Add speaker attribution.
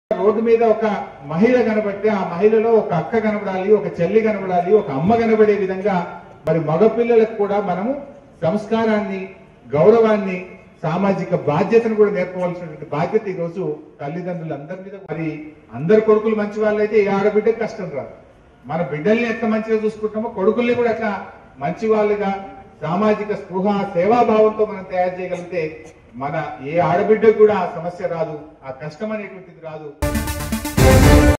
Speaker 1: road మీద ఒక మహిళ కనబడితే ఆ మహిళలో ఒక అక్క కనబడాలి ఒక చెల్లి కనబడాలి ఒక అమ్మ కనబడే విధంగా మరి మగపిల్లలకు కూడా మనము సంస్కారాన్ని గౌరవాన్ని సామాజిక బాధ్యతను కూడా నేర్పవలసినటువంటి బాధ్యత ఈ రోజు తల్లిదండ్రులు అందరి మీద మరి అందరు కొడుకులు మంచి వాళ్ళైతే ఏ ఆడబిడ్డకు కష్టం రాదు మన బిడ్డల్ని ఎంత మంచిగా చూసుకుంటామో కొడుకుల్ని కూడా అట్లా మంచి వాళ్ళుగా సామాజిక స్పృహ సేవాభావంతో మనం తయారు చేయగలిగితే మన ఏ ఆడబిడ్డకు కూడా ఆ సమస్య రాదు ఆ కష్టం అనేటువంటిది రాదు